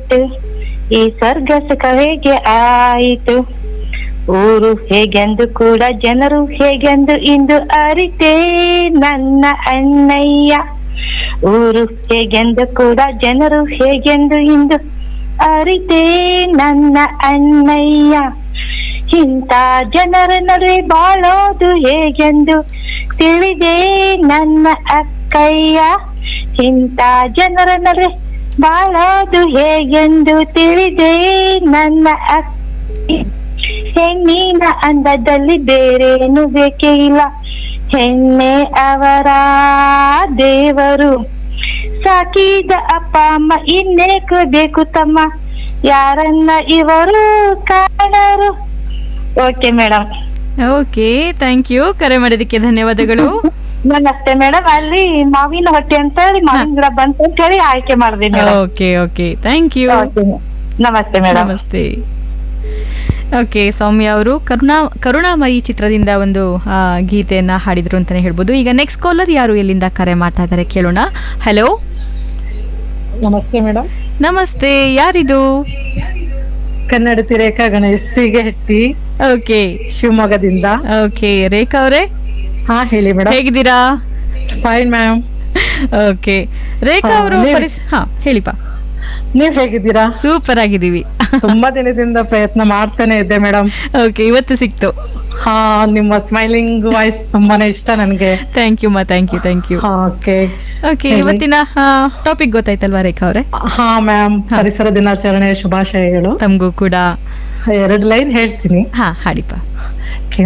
ಬಿಟ್ಟು ಈ ಸ್ವರ್ಗ ಸುಖ ಹೇಗೆ ಆಯಿತು ಊರು ಹೇಗೆಂದು ಕೂಡ ಜನರು ಹೇಗೆಂದು ಇಂದು ಅರಿತೆ ನನ್ನ ಅಣ್ಣಯ್ಯ ಊರು ಹೇಗೆಂದು ಕೂಡ ಜನರು ಹೇಗೆಂದು ಇಂದು ಅರಿತೆ ನನ್ನ ಅಣ್ಣಯ್ಯ ಇಂಥ ಜನರ ನಡುವೆ ಬಾಳೋದು ಹೇಗೆಂದು ತಿಳಿದೆ ನನ್ನ ಅಕ್ಕಯ್ಯ ಇಂಥ ಜನರ ನಡುವೆ ಬಾಳೋದು ಹೇಗೆಂದು ತಿಳಿದೆ ನನ್ನ ಅಕ್ಕ ಹೆಣ್ಣಿನ ಅಂದದಲ್ಲಿ ಬೇರೇನು ಬೇಕೇ ಇಲ್ಲ ಹೆಣ್ಣೆ ಅವರ ದೇವರು ಸಾಕಿದ ಅಪ್ಪ ಅಮ್ಮ ಇನ್ನೇಕು ಬೇಕು ತಮ್ಮ ಯಾರನ್ನ ಇವರು ಕಾಣರು okay madam okay thank you ಕರೆ ಮಾಡಿದ್ದಕ್ಕೆ ಧನ್ಯವಾದಗಳು ನಮಸ್ತೆ ಮೇಡಮ್ ಅಲ್ಲಿ ಮಾವಿನ ಹೊಟ್ಟೆ ಅಂತ ಹೇಳಿ ಮಾವಿನ ಗಿಡ ಬಂತು ಅಂತ ಹೇಳಿ ಆಯ್ಕೆ ಮಾಡಿದೆ madam okay okay thank you ನಮಸ್ತೆ ಮೇಡಮ್ ನಮಸ್ತೆ ಓಕೆ ಸೌಮ್ಯ ಅವರು ಕರುಣಾ ಕರುಣಾಮಯಿ ಚಿತ್ರದಿಂದ ಒಂದು ಆ, ಗೀತೆಯನ್ನ ಹಾಡಿದ್ರು ಅಂತಾನೆ ಹೇಳ್ಬೋದು ಈಗ ನೆಕ್ಸ್ಟ್ ಕಾಲರ್ ಯಾರು ಎಲ್ಲಿಂದ ಕರೆ ಮಾಡ್ತಾ ಇದ್ದಾರೆ ಕೇಳೋಣ ಹಲೋ ನಮಸ್ತೆ ಮೇಡಮ್ ನಮಸ್ತೆ ಯಾರಿದು ಕನ್ನಡತಿ ರೇಖಾ ಗಣೇಶ್ ಸಿಗಹಟ್ಟಿ ಓಕೆ ಶಿವಮೊಗ್ಗದಿಂದ ಓಕೆ ರೇಖಾ ಅವರೇ ಹಾ ಹೇಳಿ ಮೇಡಮ್ ಹೇಗಿದ್ದೀರಾ ಫೈನ್ ಮ್ಯಾಮ್ ಓಕೆ ರೇಖಾ ಹಾ, ಅವರು ನೀವು- ಪರಿಸ್ ಹಾ ಹೇಳಿಪಾ ನೀವ್ ಹೇಗಿದ್ದೀರಾ ಸೂಪರ್ ಆಗಿದ್ದೀವಿ ತುಂಬಾ ದಿನದಿಂದ ಪ್ರಯತ್ನ ಮಾಡ್ತಾನೆ ಇದ್ದೆ ಮೇಡಮ್ ಓಕೆ ಇವತ್ತು ಸಿಕ್ತು ಹಾ ನಿಮ್ಮ ಸ್ಮೈಲಿಂಗ್ ವಾಯ್ಸ್ ತುಂಬಾನೇ ಇಷ್ಟ ನನ್ಗೆ ಥ್ಯಾಂಕ್ ಯು ಮಾ thank you thank you okay okay ಹೇಳಿ. ಇವತ್ತಿನ ಟಾಪಿಕ್ ಗೊತ್ತಾಯ್ತಲ್ವಾ ರೇಖಾ ಅವರೇ ಹಾ ಮ್ಯಾಮ್ ಪರಿಸರ ದಿನಾಚರಣೆ ಶುಭಾಶಯಗಳು ತಮಗೂ ಕೂಡ ಎರಡು ಲೈನ್ ಹೇಳ್ತೀನಿ ಹಾ ಹಾಡಿಪ್ಪ